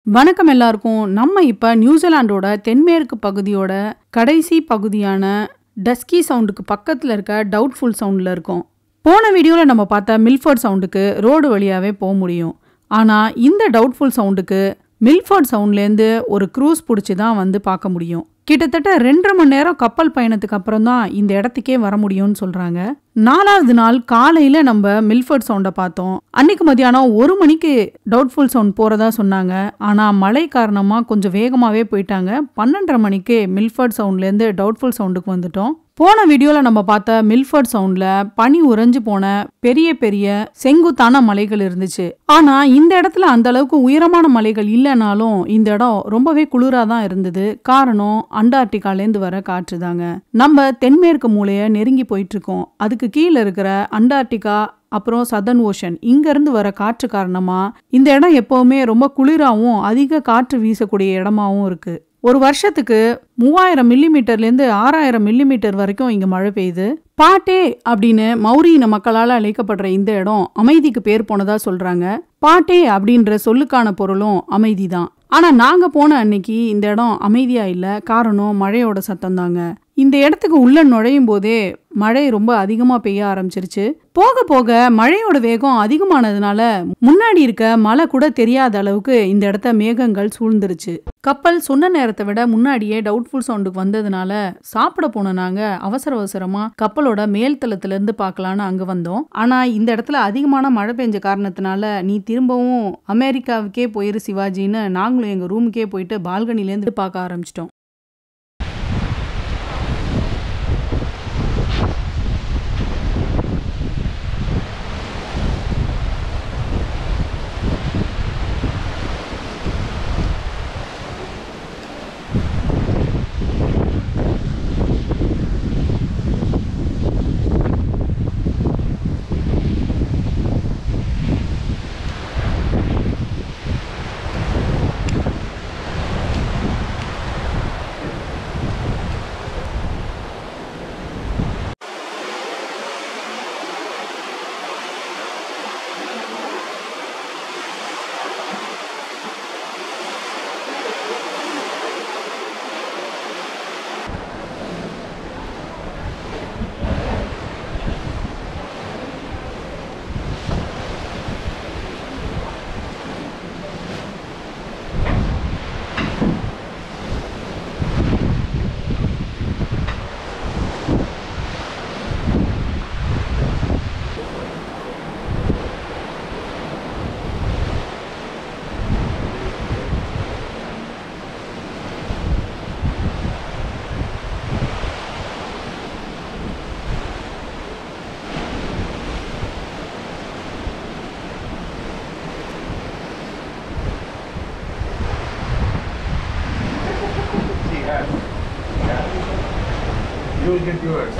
வணக்கம் எல்லாருக்கும் நம்ம இப்போ நியூசிலாண்டோட தென்மேற்கு பகுதியோட கடைசி பகுதியான டஸ்கி சவுண்டுக்கு பக்கத்தில் இருக்க டவுட்ஃபுல் சவுண்டில் இருக்கோம் போன வீடியோவில் நம்ம பார்த்த மில்ஃபோர்ட் சவுண்டுக்கு ரோடு வழியாகவே போக முடியும் ஆனால் இந்த டவுட்ஃபுல் சவுண்டுக்கு மில்ஃபோர்ட் சவுண்ட்லேருந்து ஒரு க்ரூஸ் பிடிச்சி தான் வந்து பார்க்க முடியும் கிட்டத்தட்ட ரெண்டரை மணி நேரம் கப்பல் பயணத்துக்கு அப்புறம் தான் இந்த இடத்துக்கே வர முடியும்னு சொல்கிறாங்க நாலாவது நாள் காலையில் நம்ம மில்ஃபர்ட் சவுண்டை பார்த்தோம் அன்னைக்கு மதியானம் ஒரு மணிக்கு டவுட்ஃபுல் சவுண்ட் போகிறதா சொன்னாங்க ஆனால் மழை காரணமாக கொஞ்சம் வேகமாகவே போயிட்டாங்க பன்னெண்டரை மணிக்கு மில்ஃபர்ட் சவுண்ட்லேருந்து டவுட்ஃபுல் சவுண்டுக்கு வந்துட்டோம் போன வீடியோவில் நம்ம பார்த்த மில்ஃபர்ட் சவுண்டில் பனி உறைஞ்சு போன பெரிய பெரிய செங்குத்தான மலைகள் இருந்துச்சு ஆனால் இந்த இடத்துல அந்த அளவுக்கு உயரமான மலைகள் இல்லைனாலும் இந்த இடம் ரொம்பவே குளிராக தான் இருந்தது காரணம் அண்டார்டிகாலேருந்து வர காற்று தாங்க நம்ம தென்மேற்கு மூலையை நெருங்கி போயிட்டு இருக்கோம் அதுக்கு கீழே இருக்கிற அண்டார்டிகா அப்புறம் சதர்ன் ஓஷன் இங்கேருந்து வர காற்று காரணமாக இந்த இடம் எப்போவுமே ரொம்ப குளிராகவும் அதிக காற்று வீசக்கூடிய இடமாவும் இருக்கு ஒரு வருஷத்துக்கு மூவாயிரம் மில்லிமீட்டர்லேருந்து ஆறாயிரம் மில்லிமீட்டர் வரைக்கும் இங்கே மழை பெய்யுது பாட்டே அப்படின்னு மௌரியன மக்களால் அழைக்கப்படுற இந்த இடம் அமைதிக்கு பேர் போனதா சொல்றாங்க பாட்டே அப்படின்ற சொல்லுக்கான பொருளும் அமைதி தான் ஆனால் நாங்கள் போன அன்னைக்கு இந்த இடம் அமைதியா இல்லை காரணம் மழையோட சத்தம் தாங்க இந்த இடத்துக்கு உள்ள நுழையும் போதே மழை ரொம்ப அதிகமாக பெய்ய ஆரம்பிச்சிருச்சு போக போக மழையோட வேகம் அதிகமானதுனால முன்னாடி இருக்க மழை கூட தெரியாத அளவுக்கு இந்த இடத்த மேகங்கள் சூழ்ந்துருச்சு கப்பல் சொன்ன நேரத்தை விட முன்னாடியே டவுட்ஃபுல் சவுண்டுக்கு வந்ததுனால சாப்பிட போன நாங்க அவசர அவசரமா கப்பலோட மேல் தளத்துல இருந்து பார்க்கலான்னு அங்க வந்தோம் ஆனா இந்த இடத்துல அதிகமான மழை பெஞ்ச காரணத்தினால நீ திரும்பவும் அமெரிக்காவுக்கே போயிரு சிவாஜின்னு நாங்களும் எங்க ரூமுக்கே போயிட்டு பால்கனில இருந்து பார்க்க ஆரம்பிச்சிட்டோம் She has. Yeah. You will get yours.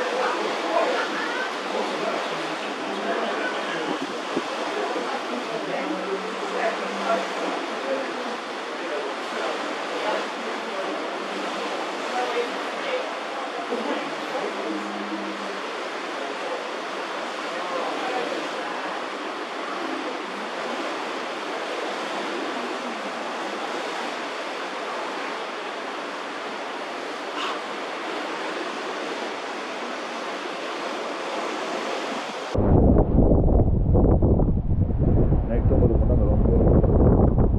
Night ஒன்பது மணி அந்த ரவுண்ட்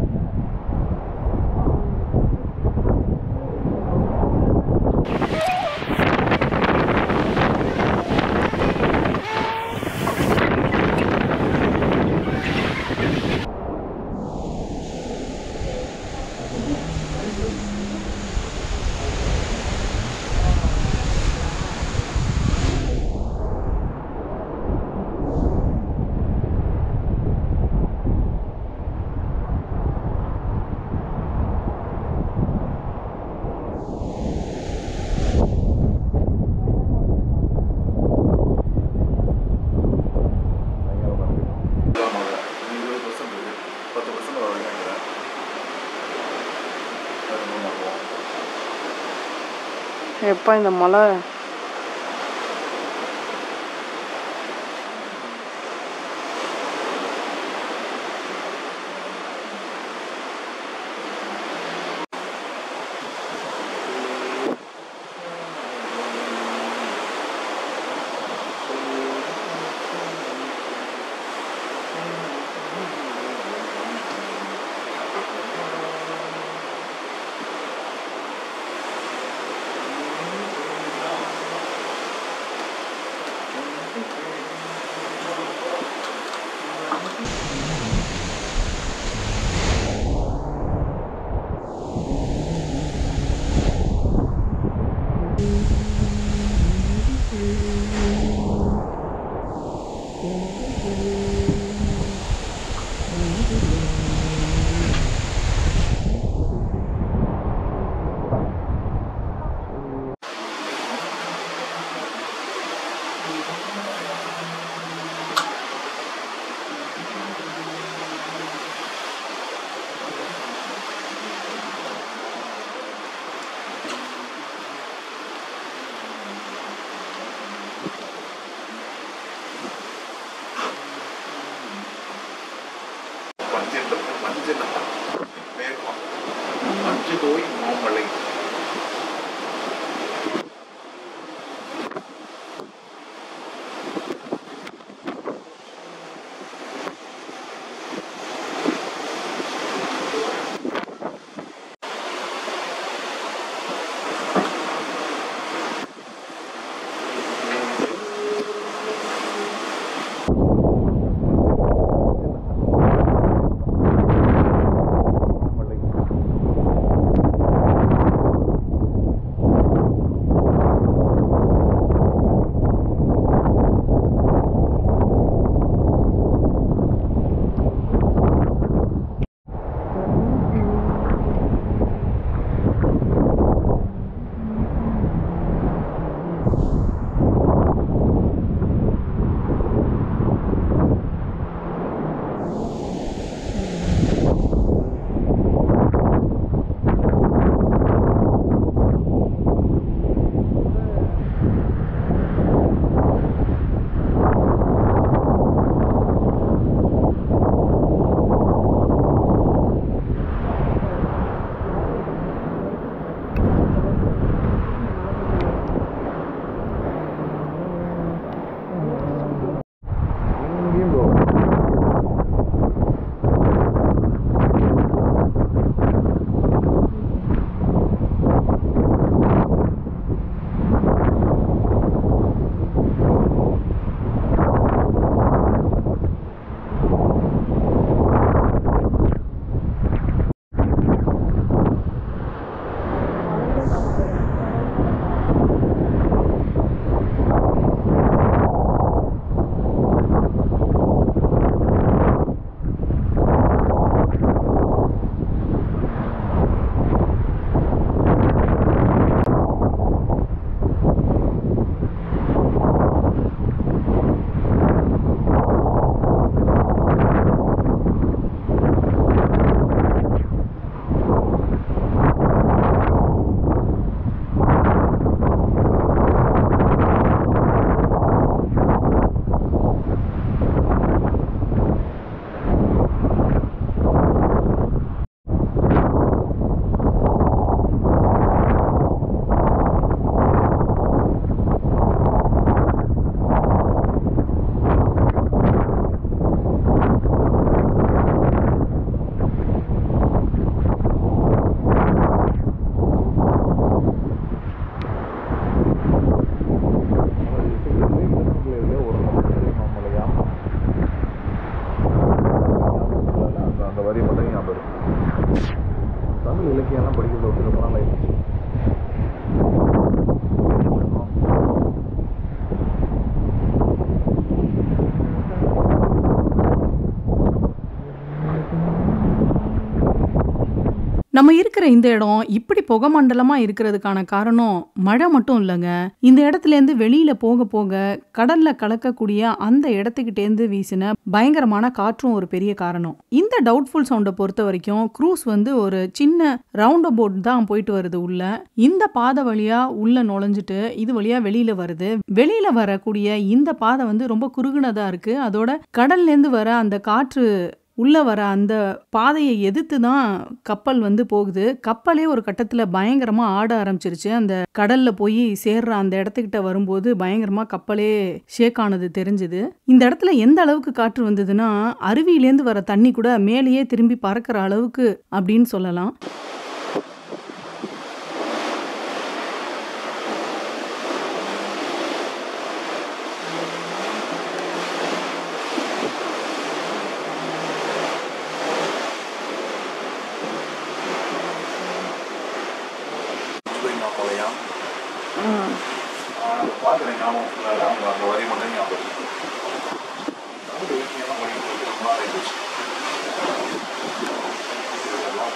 பயங்கரமாக இருக்குது இருபது பர்சன்ட் இருக்குது பத்து பர்சன்ட் வர நினைக்கிறேன் அது மூணு போவோம் எப்போ இந்த மழை நம்ம இருக்கிற இந்த இடம் இப்படி புகை மண்டலமா இருக்கிறதுக்கான காரணம் மழை மட்டும் இல்லைங்க இந்த இடத்துல இருந்து வெளியில போக போக கடல்ல கலக்கக்கூடிய அந்த இடத்துக்கிட்டேருந்து வீசின பயங்கரமான காற்றும் ஒரு பெரிய காரணம் இந்த டவுட்ஃபுல் சவுண்டை பொறுத்த வரைக்கும் க்ரூஸ் வந்து ஒரு சின்ன ரவுண்ட் போட் தான் போயிட்டு வருது உள்ள இந்த பாதை வழியா உள்ள நுழைஞ்சிட்டு இது வழியா வெளியில வருது வெளியில வரக்கூடிய இந்த பாதை வந்து ரொம்ப குறுகுனதா இருக்கு அதோட கடல்ல இருந்து வர அந்த காற்று உள்ள வர அந்த பாதையை எதிர்த்து தான் கப்பல் வந்து போகுது கப்பலே ஒரு கட்டத்துல பயங்கரமா ஆட ஆரம்பிச்சிருச்சு அந்த கடல்ல போய் சேர்ற அந்த இடத்துக்கிட்ட வரும்போது பயங்கரமா கப்பலே ஷேக் ஆனது தெரிஞ்சுது இந்த இடத்துல எந்த அளவுக்கு காற்று வந்ததுன்னா அருவியிலேருந்து வர தண்ணி கூட மேலேயே திரும்பி பறக்கிற அளவுக்கு அப்படின்னு சொல்லலாம் சுவைமா போலையா பார்க்குறேன் ஞாபகம் ஃபுல்லாக அவங்க அந்த வரி மட்டும் ஞாபகம் இருக்கு. அதாவது எல்லாம் வழி போட்டு ரொம்ப நாள் ஆயிடுச்சு. இதெல்லாம்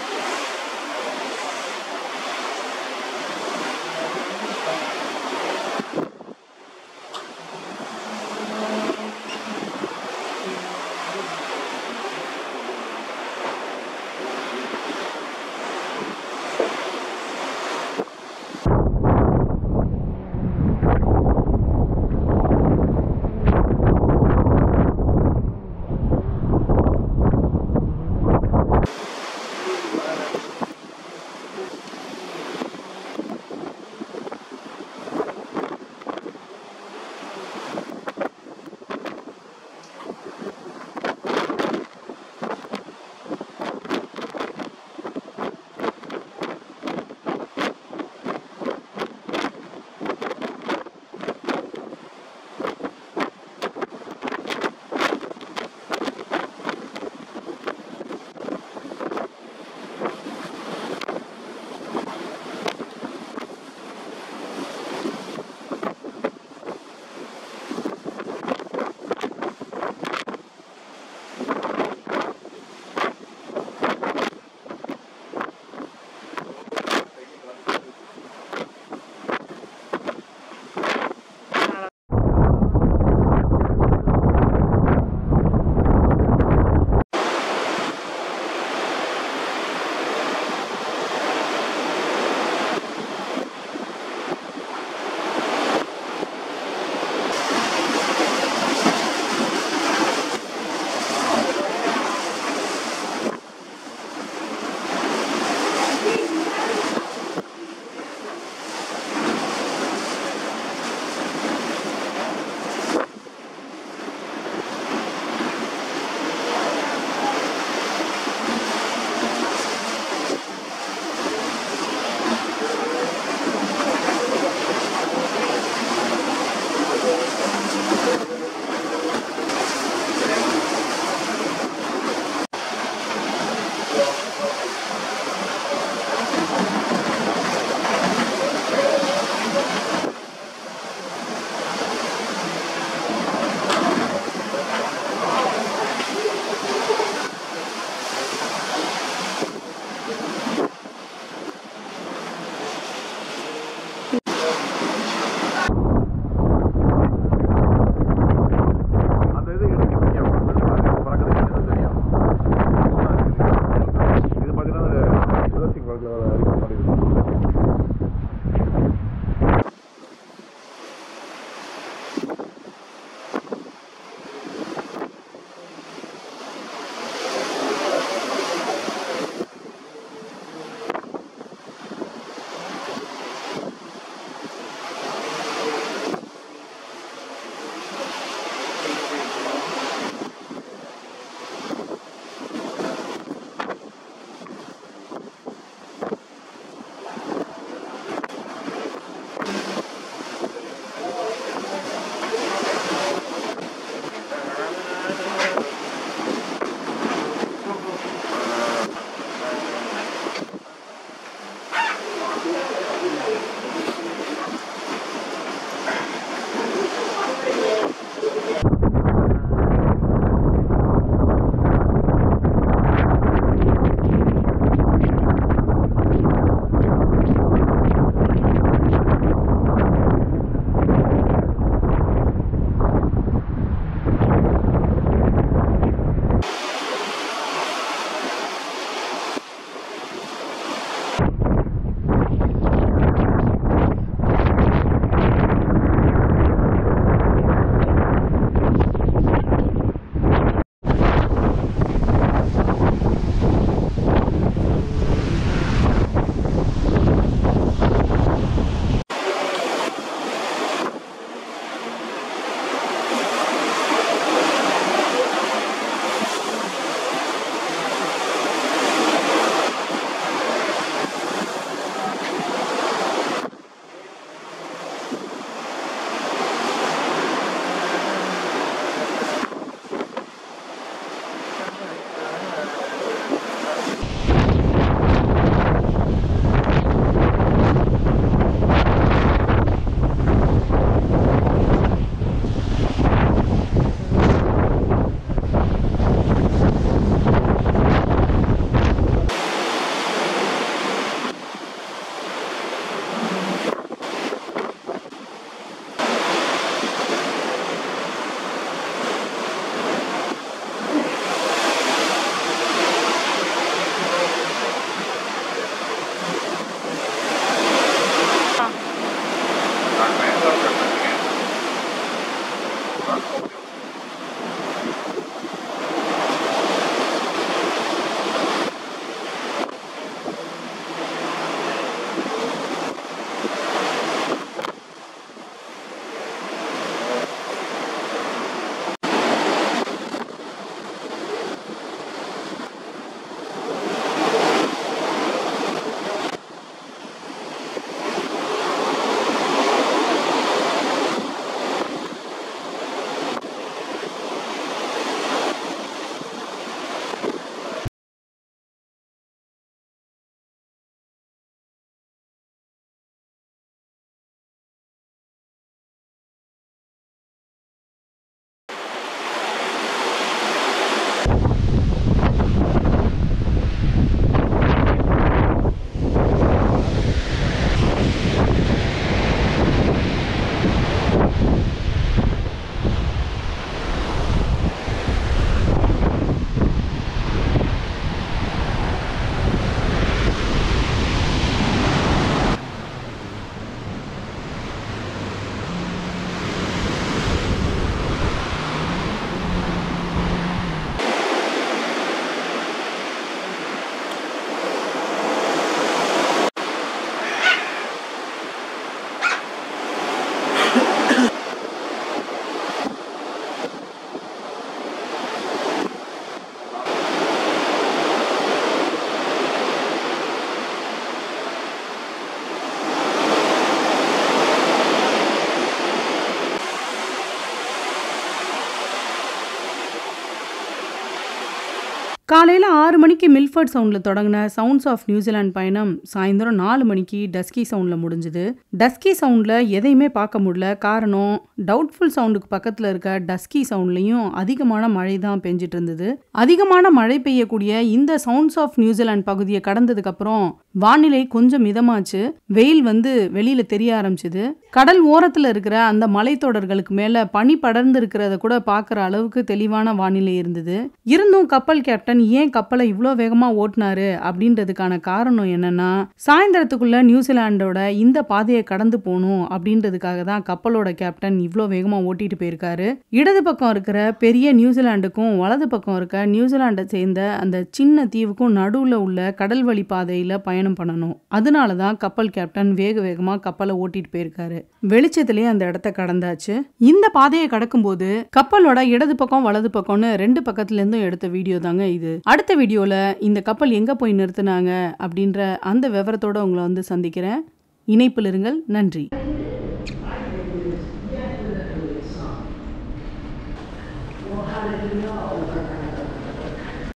காலையில் ஆறு மணிக்கு மில்ஃபர்ட் சவுண்டில் தொடங்கின சவுண்ட்ஸ் ஆஃப் நியூசிலாந்து பயணம் சாயந்தரம் நாலு மணிக்கு டஸ்கி சவுண்டில் முடிஞ்சுது டஸ்கி சவுண்டில் எதையுமே பார்க்க முடியல காரணம் டவுட்ஃபுல் சவுண்டுக்கு பக்கத்தில் இருக்க டஸ்கி சவுண்ட்லேயும் அதிகமான மழை தான் பெஞ்சிட்டு இருந்தது அதிகமான மழை பெய்யக்கூடிய இந்த சவுண்ட்ஸ் ஆஃப் நியூசிலாந்து பகுதியை கடந்ததுக்கப்புறம் வானிலை கொஞ்சம் மிதமாச்சு வெயில் வந்து வெளியில் தெரிய ஆரம்பிச்சுது கடல் ஓரத்தில் இருக்கிற அந்த மலைத்தொடர்களுக்கு மேலே பனி படர்ந்து இருக்கிறத கூட பார்க்குற அளவுக்கு தெளிவான வானிலை இருந்தது இருந்தும் கப்பல் கேப்டன் ஏன் கப்பலை இவ்வளோ வேகமாக ஓட்டினாரு அப்படின்றதுக்கான காரணம் என்னன்னா சாயந்தரத்துக்குள்ள நியூசிலாண்டோட இந்த பாதையை கடந்து போகணும் அப்படின்றதுக்காக தான் கப்பலோட கேப்டன் இவ்வளோ வேகமாக ஓட்டிட்டு போயிருக்காரு இடது பக்கம் இருக்கிற பெரிய நியூசிலாண்டுக்கும் வலது பக்கம் இருக்க நியூசிலாண்டை சேர்ந்த அந்த சின்ன தீவுக்கும் நடுவில் உள்ள கடல் வழி பாதையில் பயணம் பண்ணணும் அதனால தான் கப்பல் கேப்டன் வேக வேகமாக கப்பலை ஓட்டிட்டு போயிருக்காரு வெளிச்சத்திலேயே அந்த இடத்த கடந்தாச்சு இந்த பாதையை கடக்கும்போது கப்பலோட இடது பக்கம் வலது பக்கம்னு ரெண்டு பக்கத்துல இருந்தும் எடுத்த வீடியோ தாங்க இது அடுத்த வீடியோல இந்த கப்பல் எங்க போய் நிறுத்துனாங்க அப்படின்ற அந்த விவரத்தோட உங்களை வந்து சந்திக்கிறேன் இணைப்பில் இருங்கள் நன்றி